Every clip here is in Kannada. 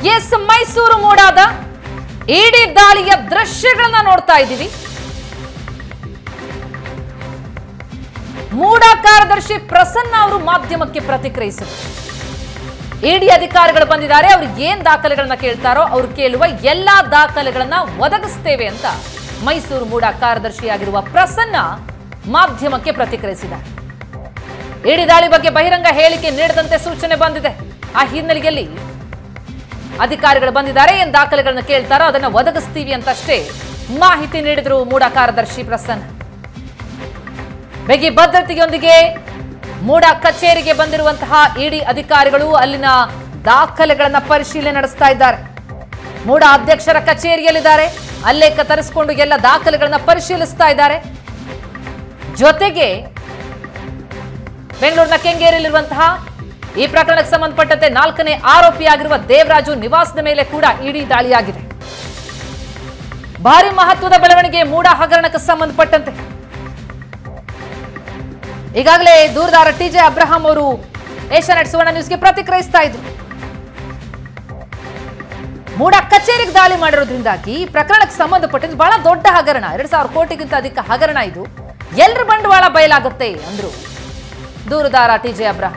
ಎಸ್ ಮೈಸೂರು ಮೂಡಾದ ಇಡೀ ದಾಳಿಯ ದೃಶ್ಯಗಳನ್ನ ನೋಡ್ತಾ ಇದ್ದೀವಿ ಮೂಡ ಕಾರ್ಯದರ್ಶಿ ಪ್ರಸನ್ನ ಅವರು ಮಾಧ್ಯಮಕ್ಕೆ ಪ್ರತಿಕ್ರಿಯಿಸಿದರು ಇಡಿ ಅಧಿಕಾರಿಗಳು ಬಂದಿದ್ದಾರೆ ಅವ್ರು ಏನ್ ದಾಖಲೆಗಳನ್ನ ಕೇಳ್ತಾರೋ ಅವ್ರು ಕೇಳುವ ಎಲ್ಲಾ ದಾಖಲೆಗಳನ್ನ ಒದಗಿಸ್ತೇವೆ ಅಂತ ಮೈಸೂರು ಮೂಡ ಕಾರ್ಯದರ್ಶಿಯಾಗಿರುವ ಪ್ರಸನ್ನ ಮಾಧ್ಯಮಕ್ಕೆ ಪ್ರತಿಕ್ರಿಯಿಸಿದ್ದಾರೆ ಇಡಿ ದಾಳಿ ಬಗ್ಗೆ ಬಹಿರಂಗ ಹೇಳಿಕೆ ನೀಡದಂತೆ ಸೂಚನೆ ಬಂದಿದೆ ಆ ಹಿನ್ನೆಲೆಯಲ್ಲಿ ಅಧಿಕಾರಿಗಳು ಬಂದಿದ್ದಾರೆ ಏನ್ ದಾಖಲೆಗಳನ್ನ ಕೇಳ್ತಾರೋ ಅದನ್ನ ಒದಗಿಸ್ತೀವಿ ಅಂತಷ್ಟೇ ಮಾಹಿತಿ ನೀಡಿದ್ರು ಮೂಡ ಕಾರ್ಯದರ್ಶಿ ಪ್ರಸನ್ನ ಬಿಗಿ ಭದ್ರತೆಯೊಂದಿಗೆ ಮೂಡ ಕಚೇರಿಗೆ ಬಂದಿರುವಂತಹ ಇಡಿ ಅಧಿಕಾರಿಗಳು ಅಲ್ಲಿನ ದಾಖಲೆಗಳನ್ನ ಪರಿಶೀಲನೆ ನಡೆಸ್ತಾ ಇದ್ದಾರೆ ಮೂಡ ಅಧ್ಯಕ್ಷರ ಕಚೇರಿಯಲ್ಲಿದ್ದಾರೆ ಅಲ್ಲೇ ಕತ್ತರಿಸಿಕೊಂಡು ಎಲ್ಲ ದಾಖಲೆಗಳನ್ನ ಪರಿಶೀಲಿಸ್ತಾ ಇದ್ದಾರೆ ಜೊತೆಗೆ ಬೆಂಗಳೂರಿನ ಕೆಂಗೇರಿಯಲ್ಲಿರುವಂತಹ ಈ ಪ್ರಕರಣಕ್ಕೆ ಸಂಬಂಧಪಟ್ಟಂತೆ ನಾಲ್ಕನೇ ಆರೋಪಿಯಾಗಿರುವ ದೇವರಾಜು ನಿವಾಸದ ಮೇಲೆ ಕೂಡ ಇಡಿ ದಾಳಿಯಾಗಿದೆ ಭಾರಿ ಮಹತ್ವದ ಬೆಳವಣಿಗೆ ಮೂಡ ಹಗರಣಕ್ಕೆ ಸಂಬಂಧಪಟ್ಟಂತೆ ಈಗಾಗಲೇ ದೂರದಾರ ಟಿಜೆ ಅಬ್ರಹಾಂ ಅವರು ಏಷ್ಯಾನೆಟ್ ಸುವರ್ಣ ನ್ಯೂಸ್ಗೆ ಪ್ರತಿಕ್ರಿಯಿಸ್ತಾ ಇದ್ರು ಮೂಡ ಕಚೇರಿಗೆ ದಾಳಿ ಮಾಡಿರೋದ್ರಿಂದಾಗಿ ಈ ಪ್ರಕರಣಕ್ಕೆ ಸಂಬಂಧಪಟ್ಟಂತೆ ಬಹಳ ದೊಡ್ಡ ಹಗರಣ ಎರಡ್ ಸಾವಿರ ಕೋಟಿಗಿಂತ ಅಧಿಕ ಹಗರಣ ಇದು ಎಲ್ರ ಬಂಡವಾಳ ಬಯಲಾಗುತ್ತೆ ಅಂದ್ರು ದೂರದಾರ ಟಿಜೆ ಅಬ್ರಹಾಂ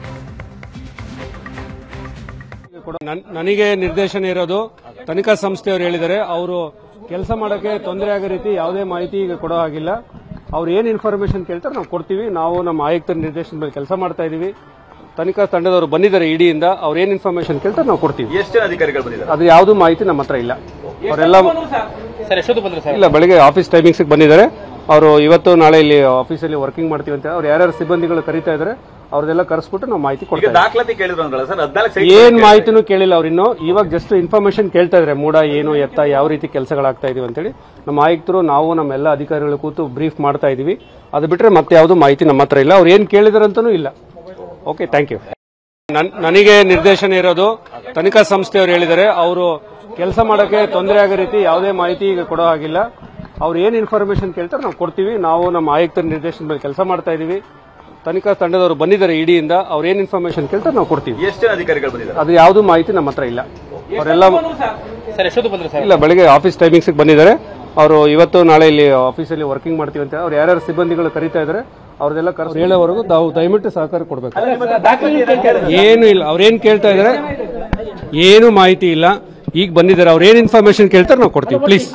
ಕೂಡ ನನ್- ನನಗೆ ನಿರ್ದೇಶನ ಇರೋದು ತನಿಖಾ ಸಂಸ್ಥೆಯವರು ಹೇಳಿದ್ದಾರೆ ಅವರು ಕೆಲಸ ಮಾಡೋಕೆ ತೊಂದರೆ ಆಗೋ ರೀತಿ ಯಾವುದೇ ಮಾಹಿತಿ ಈಗ ಕೊಡೋ ಹಾಗಿಲ್ಲ ಅವ್ರು ಏನ್ ಇನ್ಫಾರ್ಮೇಶನ್ ಕೇಳ್ತಾರೆ ನಾವು ಕೊಡ್ತೀವಿ ನಾವು ನಮ್ಮ ಆಯುಕ್ತರ ನಿರ್ದೇಶನ ಮೇಲೆ ಕೆಲಸ ಮಾಡ್ತಾ ಇದೀವಿ ತನಿಖಾ ತಂಡದವರು ಬಂದಿದ್ದಾರೆ ಇಡಿಯಿಂದ ಅವ್ರು ಏನ್ ಇನ್ಫಾರ್ಮೇಶನ್ ಕೇಳ್ತಾರೆ ನಾವು ಕೊಡ್ತೀವಿ ಎಷ್ಟು ಜನ ಅಧಿಕಾರಿಗಳು ಬಂದಿದ್ದಾರೆ ಅದು ಯಾವುದು ಮಾಹಿತಿ ನಮ್ಮ ಹತ್ರ ಇಲ್ಲ ಅವರೆಲ್ಲ ಸರ್ ಎಷ್ಟೊತ್ತು ಬಂದ್ರು ಸರ್ ಇಲ್ಲ ಬೆಳಗ್ಗೆ ಆಫೀಸ್ ಟೈಮಿಂಗ್ಸ್ ಬಂದಿದ್ದಾರೆ ಅವರು ಇವತ್ತು ನಾಳೆ ಇಲ್ಲಿ ಆಫೀಸಲ್ಲಿ ವರ್ಕಿಂಗ್ ಮಾಡ್ತೀವಿ ಅಂತ ಅವ್ರು ಯಾರ್ಯಾರು ಸಿಬ್ಬಂದಿಗಳು ಕರೀತಾ ಇದ್ದಾರೆ ಅವ್ರದೆಲ್ಲ ಕರೆಸ್ಬಿಟ್ಟು ನಾವು ಮಾಹಿತಿ ಈಗ ಕೊಡ್ತೀವಿ ದಾಖಲಾತಿ ಕೇಳಿದ್ರು ಅಂದ್ರಲ್ಲ ಸರ್ ಹದಿನಾಲ್ಕು ಏನ್ ಮಾಹಿತಿನೂ ಕೇಳಿಲ್ಲ ಅವ್ರಿನ್ನು ಇವಾಗ ಜಸ್ಟ್ ಇನ್ಫಾರ್ಮೇಶನ್ ಕೇಳ್ತಾ ಇದಾರೆ ಮೂಡ ಏನು ಎತ್ತ ಯಾವ ರೀತಿ ಕೆಲಸಗಳಾಗ್ತಾ ಇದೀವಿ ಅಂತೇಳಿ ನಮ್ಮ ಆಯುಕ್ತರು ನಾವು ನಮ್ಮ ಎಲ್ಲ ಅಧಿಕಾರಿಗಳು ಕೂತು ಬ್ರೀಫ್ ಮಾಡ್ತಾ ಇದೀವಿ ಅದು ಬಿಟ್ರೆ ಮತ್ತೆ ಯಾವುದು ಮಾಹಿತಿ ನಮ್ಮ ಹತ್ರ ಇಲ್ಲ ಅವ್ರು ಏನ್ ಕೇಳಿದಾರಂತನೂ ಇಲ್ಲ ಓಕೆ ಥ್ಯಾಂಕ್ ಯು ನನಗೆ ನಿರ್ದೇಶನ ಇರೋದು ತನಿಖಾ ಸಂಸ್ಥೆಯವರು ಹೇಳಿದ್ದಾರೆ ಅವರು ಕೆಲಸ ಮಾಡೋಕೆ ತೊಂದರೆ ಆಗೋ ರೀತಿ ಯಾವುದೇ ಮಾಹಿತಿ ಈಗ ಕೊಡೋ ಹಾಗಿಲ್ಲ ಅವ್ರು ಏನ್ ಇನ್ಫಾರ್ಮೇಶನ್ ಕೇಳ್ತಾರೆ ನಾವು ಕೊಡ್ತೀವಿ ನಾವು ನಮ್ಮ ಆಯುಕ್ತರ ನಿರ್ದೇಶನ ಮೇಲೆ ಕೆಲಸ ಮಾಡ್ತಾ ಇದೀವಿ ತನಿಖಾ ತಂಡದವರು ಬಂದಿದ್ದಾರೆ ಇಡಿಯಿಂದ ಅವ್ರು ಏನ್ ಇನ್ಫಾರ್ಮೇಶನ್ ಕೇಳ್ತಾರೆ ನಾವು ಕೊಡ್ತೀವಿ ಎಷ್ಟು ಜನ ಅಧಿಕಾರಿಗಳು ಬಂದಿದ್ದಾರೆ ಅದು ಯಾವುದು ಮಾಹಿತಿ ನಮ್ಮ ಹತ್ರ ಇಲ್ಲ ಅವರೆಲ್ಲ ಸರ್ ಎಷ್ಟೊತ್ತು ಬಂದ್ರು ಸರ್ ಇಲ್ಲ ಬೆಳಗ್ಗೆ ಆಫೀಸ್ ಟೈಮಿಂಗ್ಸ್ ಬಂದಿದ್ದಾರೆ ಅವರು ಇವತ್ತು ನಾಳೆ ಇಲ್ಲಿ ಆಫೀಸಲ್ಲಿ ವರ್ಕಿಂಗ್ ಮಾಡ್ತೀವಿ ಅಂತ ಅವ್ರು ಯಾರ್ಯಾರು ಸಿಬ್ಬಂದಿಗಳು ಕರೀತಾ ಇದ್ದಾರೆ ಅವ್ರದೆಲ್ಲ ಕರೆಸ್ ಹೇಳೋವರೆಗೂ ತಾವು ದಯವಿಟ್ಟು ಸಹಕಾರ ಕೊಡಬೇಕು ಏನು ಇಲ್ಲ ಅವ್ರೇನ್ ಕೇಳ್ತಾ ಇದ್ದಾರೆ ಏನು ಮಾಹಿತಿ ಇಲ್ಲ ಈಗ ಬಂದಿದ್ದಾರೆ ಅವ್ರು ಏನ್ ಇನ್ಫಾರ್ಮೇಶನ್ ಕೇಳ್ತಾರೆ ನಾವು ಕೊಡ್ತೀವಿ ಪ್ಲೀಸ್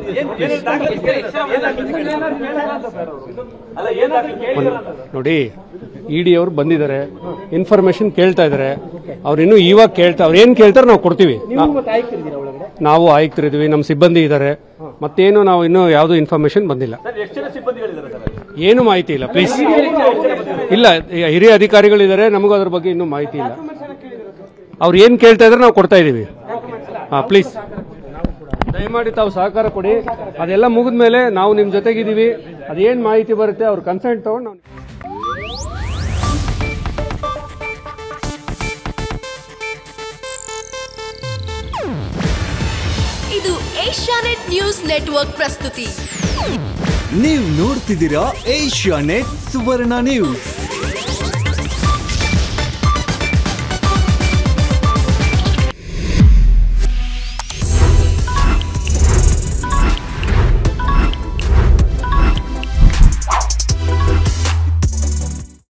ನೋಡಿ ಇಡಿ ಅವರು ಬಂದಿದ್ದಾರೆ ಇನ್ಫಾರ್ಮೇಶನ್ ಕೇಳ್ತಾ ಇದ್ದಾರೆ ಅವ್ರು ಇನ್ನು ಇವಾಗ ಕೇಳ್ತಾ ಅವ್ರು ಏನ್ ಕೇಳ್ತಾರೆ ನಾವು ಕೊಡ್ತೀವಿ ನಾ- ನಾವು ಆಯುಕ್ತರಿದ್ದೀವಿ ನಮ್ಮ ಸಿಬ್ಬಂದಿ ಇದ್ದಾರೆ ಮತ್ತೇನು ನಾವು ಇನ್ನೂ ಯಾವುದು ಇನ್ಫಾರ್ಮೇಶನ್ ಬಂದಿಲ್ಲ ಎಷ್ಟು ಜನ ಸಿಬ್ಬಂದಿಗಳಿದ್ದಾರೆ ಸರ್ ಏನು ಮಾಹಿತಿ ಇಲ್ಲ ಪ್ಲೀಸ್ ಇಲ್ಲ ಈ ಹಿರಿಯ ಅಧಿಕಾರಿಗಳಿದ್ದಾರೆ ನಮಗೂ ಅದ್ರ ಬಗ್ಗೆ ಇನ್ನೂ ಮಾಹಿತಿ ಇಲ್ಲ ಅವ್ರು ಏನ್ ಕೇಳ್ತಾ ಇದ್ರೆ ನಾವು ಕೊಡ್ತಾ ಇದೀವಿ ಹಾ ಪ್ಲೀಸ್ ದಯಮಾಡಿ ತಾವು ಸಹಕಾರ ಕೊಡಿ ಅದೆಲ್ಲ ಮುಗಿದ ಮೇಲೆ ನಾವು ನಿಮ್ ಜೊತೆಗಿದ್ದೀವಿ ಅದೇನ್ ಮಾಹಿತಿ ಬರುತ್ತೆ ಅವ್ರ ಕನ್ಸೆಂಟ್ ತಗೊಂಡು ನಾವು ಇದು ಏಷ್ಯಾನೆಟ್ ನ್ಯೂಸ್ ನೆಟ್ವರ್ಕ್ ಪ್ರಸ್ತುತಿ ನೀವು ನೋಡ್ತಿದ್ದೀರಾ ಏಷ್ಯಾ ನೆಟ್ ಸುವರ್ಣ ನ್ಯೂಸ್